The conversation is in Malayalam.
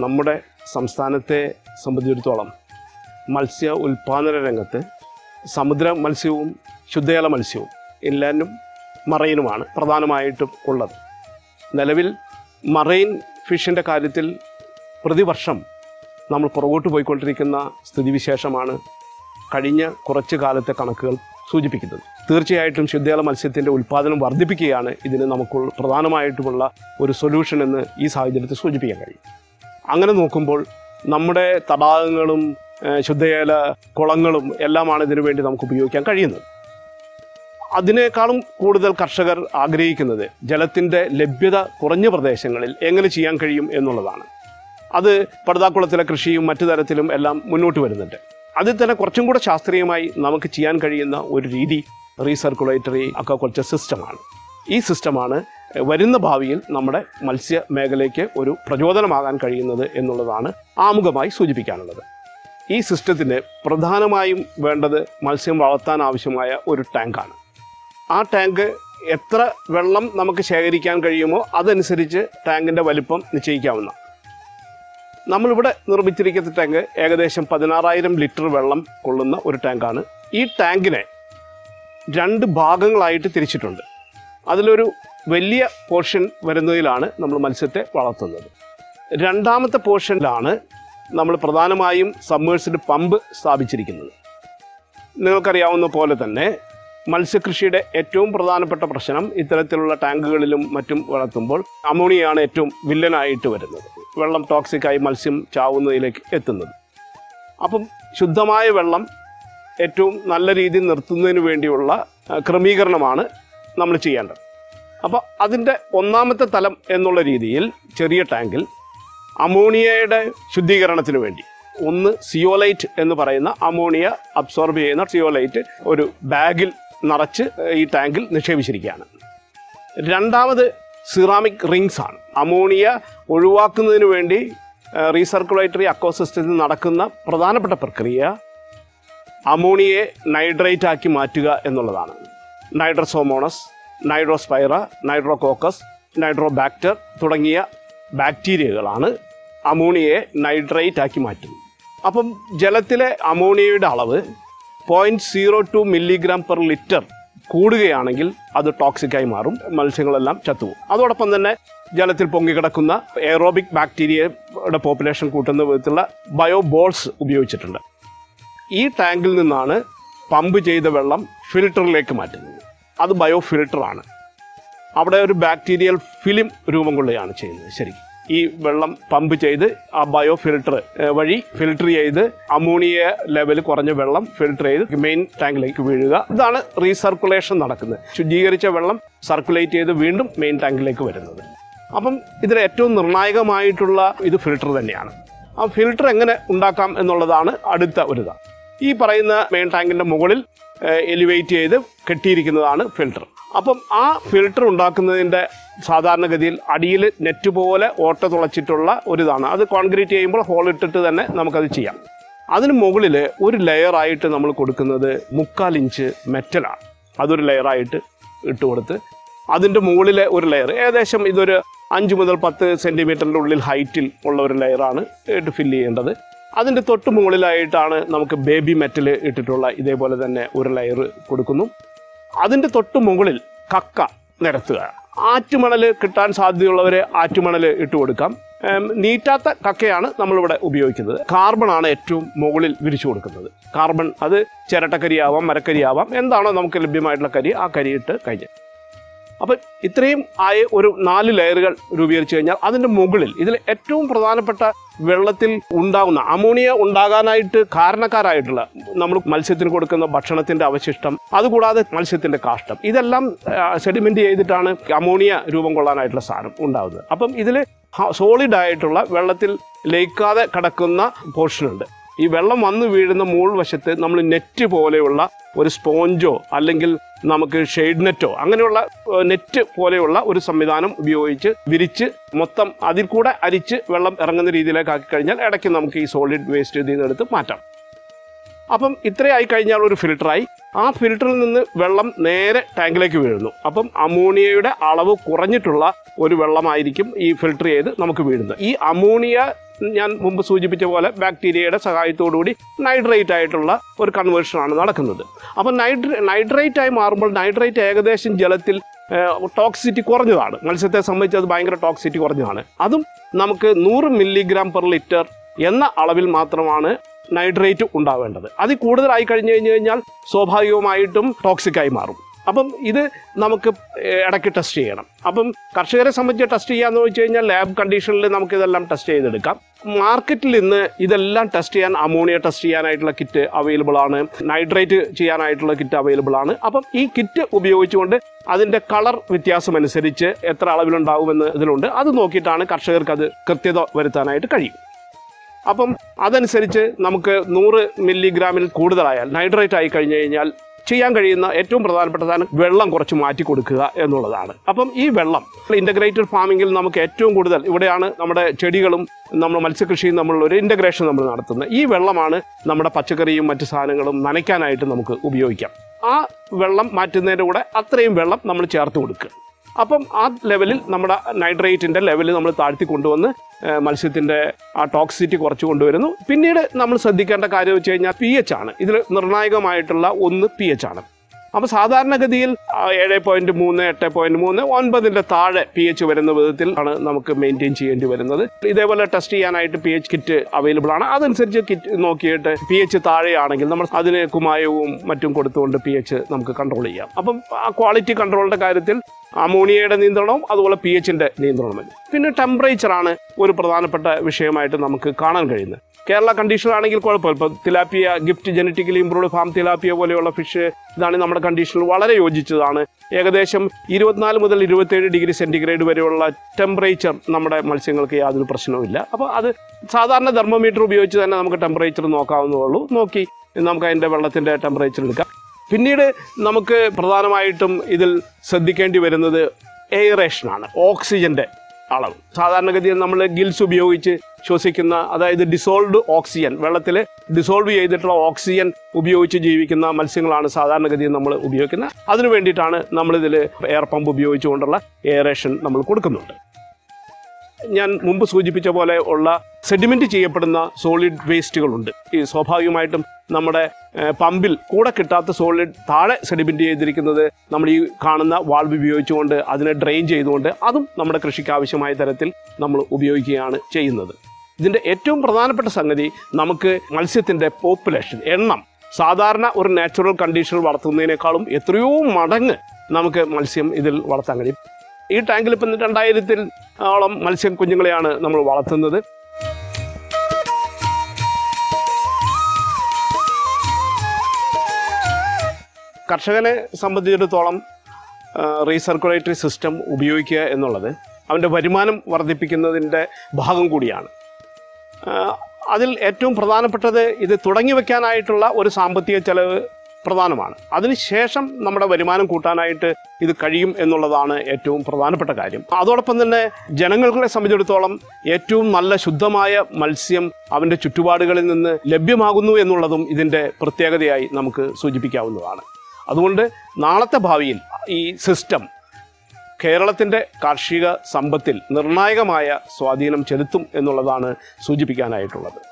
നമ്മുടെ സംസ്ഥാനത്തെ സംബന്ധിച്ചിടത്തോളം മത്സ്യ ഉൽപാദന രംഗത്ത് സമുദ്ര മത്സ്യവും ശുദ്ധജല മത്സ്യവും ഇല്ലാനും മറൈനുമാണ് പ്രധാനമായിട്ടും ഉള്ളത് നിലവിൽ മറൈൻ ഫിഷിൻ്റെ കാര്യത്തിൽ പ്രതിവർഷം നമ്മൾ പുറകോട്ട് പോയിക്കൊണ്ടിരിക്കുന്ന സ്ഥിതിവിശേഷമാണ് കഴിഞ്ഞ കുറച്ച് കാലത്തെ കണക്കുകൾ സൂചിപ്പിക്കുന്നത് തീർച്ചയായിട്ടും ശുദ്ധജല മത്സ്യത്തിൻ്റെ ഉൽപ്പാദനം വർദ്ധിപ്പിക്കുകയാണ് ഇതിന് നമുക്ക് പ്രധാനമായിട്ടുമുള്ള ഒരു സൊല്യൂഷൻ എന്ന് ഈ സാഹചര്യത്തിൽ സൂചിപ്പിക്കാൻ കഴിയും അങ്ങനെ നോക്കുമ്പോൾ നമ്മുടെ തടാകങ്ങളും ഏഹ്, ശുദ്ധജല കുളങ്ങളും എല്ലാമാണ് ഇതിനു വേണ്ടി നമുക്ക് ഉപയോഗിക്കാൻ കഴിയുന്നത് അതിനേക്കാളും കൂടുതൽ കർഷകർ ആഗ്രഹിക്കുന്നത് ജലത്തിൻ്റെ ലഭ്യത കുറഞ്ഞ പ്രദേശങ്ങളിൽ എങ്ങനെ ചെയ്യാൻ കഴിയും എന്നുള്ളതാണ് അത് പടുതാക്കുളത്തിലെ കൃഷിയും മറ്റു തരത്തിലും എല്ലാം മുന്നോട്ട് വരുന്നുണ്ട് അതിൽ തന്നെ കുറച്ചും കൂടെ ശാസ്ത്രീയമായി നമുക്ക് ചെയ്യാൻ കഴിയുന്ന ഒരു രീതി റീസർക്കുലേറ്ററി അക്വാകൾച്ചർ സിസ്റ്റമാണ് ഈ സിസ്റ്റമാണ് വരുന്ന ഭാവിയിൽ നമ്മുടെ മത്സ്യ മേഖലയ്ക്ക് ഒരു പ്രചോദനമാകാൻ കഴിയുന്നത് എന്നുള്ളതാണ് ആമുഖമായി സൂചിപ്പിക്കാനുള്ളത് ഈ സിസ്റ്റത്തിന് പ്രധാനമായും വേണ്ടത് മത്സ്യം വളർത്താൻ ആവശ്യമായ ഒരു ടാങ്കാണ് ആ ടാങ്ക് എത്ര വെള്ളം നമുക്ക് ശേഖരിക്കാൻ കഴിയുമോ അതനുസരിച്ച് ടാങ്കിൻ്റെ വലിപ്പം നിശ്ചയിക്കാവുന്ന നമ്മളിവിടെ നിർമ്മിച്ചിരിക്കുന്ന ടാങ്ക് ഏകദേശം പതിനാറായിരം ലിറ്റർ വെള്ളം കൊള്ളുന്ന ഒരു ടാങ്കാണ് ഈ ടാങ്കിനെ രണ്ട് ഭാഗങ്ങളായിട്ട് തിരിച്ചിട്ടുണ്ട് അതിലൊരു വലിയ പോർഷൻ വരുന്നതിലാണ് നമ്മൾ മത്സ്യത്തെ വളർത്തുന്നത് രണ്ടാമത്തെ പോർഷനിലാണ് നമ്മൾ പ്രധാനമായും സബ്മേഴ്സ്ഡ് പമ്പ് സ്ഥാപിച്ചിരിക്കുന്നത് നിങ്ങൾക്കറിയാവുന്ന പോലെ തന്നെ മത്സ്യകൃഷിയുടെ ഏറ്റവും പ്രധാനപ്പെട്ട പ്രശ്നം ഇത്തരത്തിലുള്ള ടാങ്കുകളിലും മറ്റും വളർത്തുമ്പോൾ അമോണിയാണ് ഏറ്റവും വില്ലനായിട്ട് വരുന്നത് വെള്ളം ടോക്സിക്കായി മത്സ്യം ചാവുന്നതിലേക്ക് എത്തുന്നത് അപ്പം ശുദ്ധമായ വെള്ളം ഏറ്റവും നല്ല രീതിയിൽ നിർത്തുന്നതിന് വേണ്ടിയുള്ള ആ, ക്രമീകരണമാണ് നമ്മൾ ചെയ്യേണ്ടത് അപ്പോൾ അതിൻ്റെ ഒന്നാമത്തെ തലം എന്നുള്ള രീതിയിൽ ചെറിയ ടാങ്കിൽ അമോണിയയുടെ ശുദ്ധീകരണത്തിന് വേണ്ടി ഒന്ന് സിയോലൈറ്റ് എന്ന് പറയുന്ന അമോണിയ അബ്സോർബ് ചെയ്യുന്ന സിയോലൈറ്റ് ഒരു ബാഗിൽ നിറച്ച് ഈ ടാങ്കിൽ നിക്ഷേപിച്ചിരിക്കുകയാണ് രണ്ടാമത് സിറാമിക് റിങ്സ് ആണ് അമോണിയ ഒഴിവാക്കുന്നതിന് വേണ്ടി റീസർക്കുലേറ്ററി അക്കോസിസ്റ്റത്തിൽ നടക്കുന്ന പ്രധാനപ്പെട്ട പ്രക്രിയ അമോണിയയെ നൈട്രേറ്റ് ആക്കി മാറ്റുക എന്നുള്ളതാണ് നൈട്രസോമോണസ് നൈട്രോസ്പൈറ നൈട്രോകോക്കസ് നൈട്രോബാക്ടർ തുടങ്ങിയ ബാക്ടീരിയകളാണ് അമോണിയയെ നൈട്രേറ്റ് ആക്കി മാറ്റുന്നത് അപ്പം ജലത്തിലെ അമോണിയയുടെ അളവ് point zero two milligram per litre കൂടുകയാണെങ്കിൽ അത് ടോക്സിക്കായി മാറും മത്സ്യങ്ങളെല്ലാം ചത്തുപോകും അതോടൊപ്പം തന്നെ ജലത്തിൽ പൊങ്ങിക്കിടക്കുന്ന എയറോബിക് ബാക്ടീരിയയുടെ പോപ്പുലേഷൻ കൂട്ടുന്ന വിധത്തിലുള്ള ബയോബോൾസ് ഉപയോഗിച്ചിട്ടുണ്ട് ഈ ടാങ്കിൽ നിന്നാണ് പമ്പ് ചെയ്ത വെള്ളം ഫിൽറ്ററിലേക്ക് മാറ്റുന്നത് അത് ബയോ ഫിൽറ്ററാണ് അവിടെ ഒരു ബാക്ടീരിയൽ ഫിലിം രൂപം കൊള്ളുകയാണ് ചെയ്യുന്നത് ശരി ഈ വെള്ളം പമ്പ് ചെയ്ത് ആ ബയോ ഫിൽട്ടർ വഴി ഫിൽട്ടർ ചെയ്ത് അമോണിയ ലെവൽ കുറഞ്ഞ വെള്ളം ഫിൽട്ടർ ചെയ്ത് മെയിൻ ടാങ്കിലേക്ക് വീഴുക ഇതാണ് റീസർക്കുലേഷൻ നടക്കുന്നത് ശുദ്ധീകരിച്ച വെള്ളം സർക്കുലേറ്റ് ചെയ്ത് വീണ്ടും മെയിൻ ടാങ്കിലേക്ക് വരുന്നത് അപ്പം ഇതിൽ ഏറ്റവും നിർണായകമായിട്ടുള്ള ഇത് ഫിൽട്ടർ തന്നെയാണ് ആ ഫിൽട്ടർ എങ്ങനെ ഉണ്ടാക്കാം എന്നുള്ളതാണ് അടുത്ത ഒരു ഇതാണ് ഈ പറയുന്ന മെയിൻ ടാങ്കിൻ്റെ മുകളിൽ എലിവേറ്റ് ചെയ്ത് കെട്ടിയിരിക്കുന്നതാണ് ഫിൽട്ടർ അപ്പം ആ ഫിൽട്ടർ ഉണ്ടാക്കുന്നതിൻ്റെ സാധാരണഗതിയിൽ അടിയിൽ നെറ്റ് പോലെ ഓട്ട തുളച്ചിട്ടുള്ള ഒരിതാണ് അത് കോൺക്രീറ്റ് ചെയ്യുമ്പോൾ ഹോൾ ഇട്ടിട്ട് തന്നെ നമുക്കത് ചെയ്യാം അതിന് മുകളിൽ ഒരു ലെയറായിട്ട് നമ്മൾ കൊടുക്കുന്നത് മുക്കാൽ ഇഞ്ച് മെറ്റലാണ് അതൊരു ലെയറായിട്ട് ഇട്ട് കൊടുത്ത് അതിൻ്റെ മുകളിലെ ഒരു ലെയർ ഏകദേശം ഇതൊരു അഞ്ച് മുതൽ പത്ത് സെൻറ്റിമീറ്ററിൻ്റെ ഉള്ളിൽ ഹൈറ്റിൽ ഉള്ള ഒരു ലെയറാണ് ഇട്ട് ഫില്ല് ചെയ്യേണ്ടത് അതിൻ്റെ തൊട്ട് മുകളിലായിട്ടാണ് നമുക്ക് ബേബി മെറ്റൽ ഇട്ടിട്ടുള്ള ഇതേപോലെ തന്നെ ഒരു ലെയർ കൊടുക്കുന്നു അതിൻ്റെ തൊട്ട് മുകളിൽ കക്ക നിരത്തുക ആറ്റുമണൽ കിട്ടാൻ സാധ്യതയുള്ളവരെ ആറ്റുമണൽ ഇട്ട് കൊടുക്കാം ഏം, നീറ്റാത്ത കക്കയാണ് നമ്മളിവിടെ ഉപയോഗിക്കുന്നത് കാർബണാണ് ഏറ്റവും മുകളിൽ വിരിച്ചു കൊടുക്കുന്നത് കാർബൺ അത് ചിരട്ടക്കരിയാവാം മരക്കരിയാവാം എന്താണോ നമുക്ക് ലഭ്യമായിട്ടുള്ള കരി ആ കരിയിട്ട് കഴിഞ്ഞ് അപ്പം ഇത്രയും ആയ ഒരു നാല് ലെയറുകൾ രൂപീകരിച്ചു കഴിഞ്ഞാൽ അതിൻ്റെ മുകളിൽ ഇതിൽ ഏറ്റവും പ്രധാനപ്പെട്ട വെള്ളത്തിൽ ഉണ്ടാകുന്ന അമോണിയ ഉണ്ടാകാനായിട്ട് കാരണക്കാരായിട്ടുള്ള നമ്മൾ മത്സ്യത്തിന് കൊടുക്കുന്ന ഭക്ഷണത്തിൻ്റെ അവശിഷ്ടം അതുകൂടാതെ മത്സ്യത്തിൻ്റെ കാഷ്ടം ഇതെല്ലാം സെഡിമെൻ്റ് ചെയ്തിട്ടാണ് അമോണിയ രൂപം കൊള്ളാനായിട്ടുള്ള സാധനം ഉണ്ടാകുന്നത് അപ്പം ഇതിൽ സോളിഡ് ആയിട്ടുള്ള വെള്ളത്തിൽ ലയിക്കാതെ കിടക്കുന്ന പോർഷൻ ഉണ്ട് ഈ വെള്ളം വന്നു വീഴുന്ന മൂൾ വശത്ത് നമ്മൾ നെറ്റ് പോലെയുള്ള ഒരു സ്പോഞ്ചോ അല്ലെങ്കിൽ നമുക്ക് ഷെയ്ഡ് നെറ്റോ അങ്ങനെയുള്ള ഏഹ്, നെറ്റ് പോലെയുള്ള ഒരു സംവിധാനം ഉപയോഗിച്ച് വിരിച്ച് മൊത്തം അതിൽ കൂടെ അരിച്ച് വെള്ളം ഇറങ്ങുന്ന രീതിയിലേക്ക് ആക്കി കഴിഞ്ഞാൽ ഇടയ്ക്ക് നമുക്ക് ഈ സോളിഡ് വേസ്റ്റ് ഇതിൽ നിന്ന് എടുത്ത് മാറ്റാം അപ്പം ഇത്രയായി കഴിഞ്ഞാൽ ഒരു ഫിൽട്ടറായി ആ ഫിൽറ്ററിൽ നിന്ന് വെള്ളം നേരെ ടാങ്കിലേക്ക് വീഴുന്നു അപ്പം അമോണിയയുടെ അളവ് കുറഞ്ഞിട്ടുള്ള ഒരു വെള്ളമായിരിക്കും ഈ ഫിൽട്ടർ ചെയ്ത് നമുക്ക് വീഴുന്നത് ഈ അമോണിയ ഞാൻ മുമ്പ് സൂചിപ്പിച്ച പോലെ ബാക്ടീരിയയുടെ സഹായത്തോടുകൂടി നൈട്രേറ്റ് ആയിട്ടുള്ള ഒരു കൺവേർഷനാണ് നടക്കുന്നത് അപ്പോൾ നൈട്ര നൈട്രേറ്റ് ആയി മാറുമ്പോൾ നൈട്രേറ്റ് ഏകദേശം ജലത്തിൽ ടോക്സിറ്റി കുറഞ്ഞതാണ് മത്സ്യത്തെ സംബന്ധിച്ച് അത് ഭയങ്കര ടോക്സിറ്റി കുറഞ്ഞതാണ് അതും നമുക്ക് നൂറ് മില്ലിഗ്രാം പെർ ലിറ്റർ എന്ന അളവിൽ മാത്രമാണ് നൈട്രേറ്റ് ഉണ്ടാവേണ്ടത് അതിൽ കൂടുതലായി കഴിഞ്ഞു കഴിഞ്ഞു കഴിഞ്ഞാൽ സ്വാഭാവികമായിട്ടും ടോക്സിക് ആയി മാറും അപ്പം ഇത് നമുക്ക് ഇടയ്ക്ക് ടെസ്റ്റ് ചെയ്യണം അപ്പം കർഷകരെ സംബന്ധിച്ച് ടെസ്റ്റ് ചെയ്യാന്ന് വെച്ച് കഴിഞ്ഞാൽ ലാബ് കണ്ടീഷനിൽ നമുക്ക് ഇതെല്ലാം ടെസ്റ്റ് ചെയ്തെടുക്കാം മാർക്കറ്റിൽ ഇന്ന് ഇതെല്ലാം ടെസ്റ്റ് ചെയ്യാൻ അമോണിയ ടെസ്റ്റ് ചെയ്യാനായിട്ടുള്ള കിറ്റ് അവൈലബിൾ ആണ് നൈട്രേറ്റ് ചെയ്യാനായിട്ടുള്ള കിറ്റ് അവൈലബിൾ ആണ് അപ്പം ഈ കിറ്റ് ഉപയോഗിച്ചുകൊണ്ട് അതിൻ്റെ കളർ വ്യത്യാസം അനുസരിച്ച് എത്ര അളവിലുണ്ടാകുമെന്ന് ഇതിലുണ്ട് അത് നോക്കിയിട്ടാണ് കർഷകർക്ക് അത് കൃത്യത വരുത്താനായിട്ട് കഴിയും അപ്പം അതനുസരിച്ച് നമുക്ക് നൂറ് മില്ലിഗ്രാമിൽ കൂടുതലായാൽ നൈട്രേറ്റ് ആയി കഴിഞ്ഞു കഴിഞ്ഞാൽ ചെയ്യാൻ കഴിയുന്ന ഏറ്റവും പ്രധാനപ്പെട്ട സാധനം വെള്ളം കുറച്ച് മാറ്റി കൊടുക്കുക എന്നുള്ളതാണ് അപ്പം ഈ വെള്ളം ഇൻ്റഗ്രേറ്റഡ് ഫാമിങ്ങിൽ നമുക്ക് ഏറ്റവും കൂടുതൽ ഇവിടെയാണ് നമ്മുടെ ചെടികളും നമ്മൾ മത്സ്യകൃഷിയും തമ്മിലുള്ള ഒരു ഇൻ്റഗ്രേഷൻ നമ്മൾ നടത്തുന്നത് ഈ വെള്ളമാണ് നമ്മുടെ പച്ചക്കറിയും മറ്റു സാധനങ്ങളും നനയ്ക്കാനായിട്ട് നമുക്ക് ഉപയോഗിക്കാം ആ വെള്ളം മാറ്റുന്നതിൻ്റെ കൂടെ അത്രയും വെള്ളം നമ്മൾ ചേർത്ത് കൊടുക്കുക അപ്പം ആ ലെവലിൽ നമ്മുടെ നൈട്രേറ്റിൻ്റെ ലെവൽ നമ്മൾ താഴ്ത്തി കൊണ്ടുവന്ന് ഏഹ്, മത്സ്യത്തിൻ്റെ ആ ടോക്സിറ്റി കുറച്ച് കൊണ്ടുവരുന്നു പിന്നീട് നമ്മൾ ശ്രദ്ധിക്കേണ്ട കാര്യം വെച്ച് കഴിഞ്ഞാൽ പി എച്ച് ആണ് ഇതിൽ നിർണായകമായിട്ടുള്ള ഒന്ന് പി എച്ച് ആണ് അപ്പോൾ സാധാരണഗതിയിൽ ആ, ഏഴ് പോയിന്റ് മൂന്ന് എട്ട് പോയിന്റ് മൂന്ന് ഒൻപതിൻ്റെ താഴെ പി എച്ച് വരുന്ന വിധത്തിൽ ആണ് നമുക്ക് മെയിൻറ്റെയിൻ ചെയ്യേണ്ടി വരുന്നത് ഇതേപോലെ ടെസ്റ്റ് ചെയ്യാനായിട്ട് പി എച്ച് കിറ്റ് അവൈലബിൾ ആണ് അതനുസരിച്ച് കിറ്റ് നോക്കിയിട്ട് പി എച്ച് താഴെയാണെങ്കിൽ നമ്മൾ അതിന് കുമായവും മറ്റും കൊടുത്തുകൊണ്ട് പി എച്ച് നമുക്ക് കൺട്രോൾ ചെയ്യാം അപ്പം ആ ക്വാളിറ്റി കൺട്രോളിൻ്റെ കാര്യത്തിൽ അമോണിയയുടെ നിയന്ത്രണവും അതുപോലെ പി എച്ചിൻ്റെ നിയന്ത്രണവും പിന്നെ ടെമ്പറേച്ചറാണ് ഒരു പ്രധാനപ്പെട്ട വിഷയമായിട്ട് നമുക്ക് കാണാൻ കഴിയുന്നത് കേരള കണ്ടീഷൻ ആണെങ്കിൽ കുഴപ്പമില്ല ഇപ്പോൾ tilapia GIFT genetically improved farm tilapia പോലെയുള്ള ഫിഷ് ഇതാണ് നമ്മുടെ കണ്ടീഷനിൽ വളരെ യോജിച്ചതാണ് ഏകദേശം ഇരുപത്തിനാല് മുതൽ ഇരുപത്തേഴ് ഡിഗ്രി സെൻറ്റിഗ്രേഡ് വരെയുള്ള ടെമ്പറേച്ചർ നമ്മുടെ മത്സ്യങ്ങൾക്ക് യാതൊരു പ്രശ്നവുമില്ല അപ്പോൾ അത് സാധാരണ തെർമോമീറ്റർ ഉപയോഗിച്ച് തന്നെ നമുക്ക് ടെമ്പറേച്ചർ നോക്കാവുന്നതേ ഉള്ളൂ നോക്കി നമുക്ക് അതിൻ്റെ വെള്ളത്തിൻ്റെ ടെമ്പറേച്ചർ എടുക്കാം പിന്നീട് നമുക്ക് പ്രധാനമായിട്ടും ഇതിൽ ശ്രദ്ധിക്കേണ്ടി വരുന്നത് എയറേഷനാണ് ഓക്സിജൻ്റെ അളവ് സാധാരണഗതിയിൽ നമ്മൾ ഗിൽസ് ഉപയോഗിച്ച് ശ്വസിക്കുന്ന അതായത് ഡിസോൾവ്ഡ് ഓക്സിജൻ വെള്ളത്തിൽ ഡിസോൾവ് ചെയ്തിട്ടുള്ള ഓക്സിജൻ ഉപയോഗിച്ച് ജീവിക്കുന്ന മത്സ്യങ്ങളാണ് സാധാരണഗതിയിൽ നമ്മൾ ഉപയോഗിക്കുന്നത് അതിനു വേണ്ടിയിട്ടാണ് നമ്മളിതിൽ എയർ പമ്പ് ഉപയോഗിച്ചുകൊണ്ടുള്ള എയറേഷൻ നമ്മൾ കൊടുക്കുന്നുണ്ട് ഞാൻ മുമ്പ് സൂചിപ്പിച്ച പോലെ ഉള്ള സെഡിമെന്റ് ചെയ്യപ്പെടുന്ന സോളിഡ് വേസ്റ്റുകളുണ്ട് ഈ സ്വാഭാവികമായിട്ടും നമ്മുടെ ഏഹ്, പമ്പിൽ കൂടെ കിട്ടാത്ത സോളിഡ് താഴെ സെഡിമെന്റ് ചെയ്തിരിക്കുന്നത് നമ്മൾ ഈ കാണുന്ന വാൾവ് ഉപയോഗിച്ചുകൊണ്ട് അതിനെ ഡ്രെയിൻ ചെയ്തുകൊണ്ട് അതും നമ്മുടെ കൃഷിക്ക് ആവശ്യമായ തരത്തിൽ നമ്മൾ ഉപയോഗിക്കുകയാണ് ചെയ്യുന്നത് ഇതിൻ്റെ ഏറ്റവും പ്രധാനപ്പെട്ട സംഗതി നമുക്ക് മത്സ്യത്തിൻ്റെ പോപ്പുലേഷൻ എണ്ണം സാധാരണ ഒരു നാച്ചുറൽ കണ്ടീഷനിൽ വളർത്തുന്നതിനേക്കാളും എത്രയോ മടങ്ങ് നമുക്ക് മത്സ്യം ഇതിൽ വളർത്താൻ കഴിയും ഈ ടാങ്കിൽ ഇപ്പം രണ്ടായിരത്തിൽ ഓളം മത്സ്യം കുഞ്ഞുങ്ങളെയാണ് നമ്മൾ വളർത്തുന്നത് കർഷകനെ സംബന്ധിച്ചിടത്തോളം റീസർക്കുലേറ്ററി സിസ്റ്റം ഉപയോഗിക്കുക എന്നുള്ളത് അവൻ്റെ വരുമാനം വർദ്ധിപ്പിക്കുന്നതിൻ്റെ ഭാഗം കൂടിയാണ് ആ, അതിൽ ഏറ്റവും പ്രധാനപ്പെട്ടത് ഇത് തുടങ്ങി വെക്കാനായിട്ടുള്ള ഒരു സാമ്പത്തിക ചെലവ് പ്രധാനമാണ് അതിനുശേഷം നമ്മുടെ വരുമാനം കൂട്ടാനായിട്ട് ഇത് കഴിയും എന്നുള്ളതാണ് ഏറ്റവും പ്രധാനപ്പെട്ട കാര്യം അതോടൊപ്പം തന്നെ ജനങ്ങളെ സംബന്ധിച്ചിടത്തോളം ഏറ്റവും നല്ല ശുദ്ധമായ മത്സ്യം അവൻ്റെ ചുറ്റുപാടുകളിൽ നിന്ന് ലഭ്യമാകുന്നു എന്നുള്ളതും ഇതിൻ്റെ പ്രത്യേകതയായി നമുക്ക് സൂചിപ്പിക്കാവുന്നതാണ് അതുകൊണ്ട് നാളത്തെ ഭാവിയിൽ ഈ സിസ്റ്റം കേരളത്തിൻ്റെ കാർഷിക സമ്പത്തിൽ നിർണായകമായ സ്വാധീനം ചെലുത്തും എന്നുള്ളതാണ് സൂചിപ്പിക്കാനായിട്ടുള്ളത്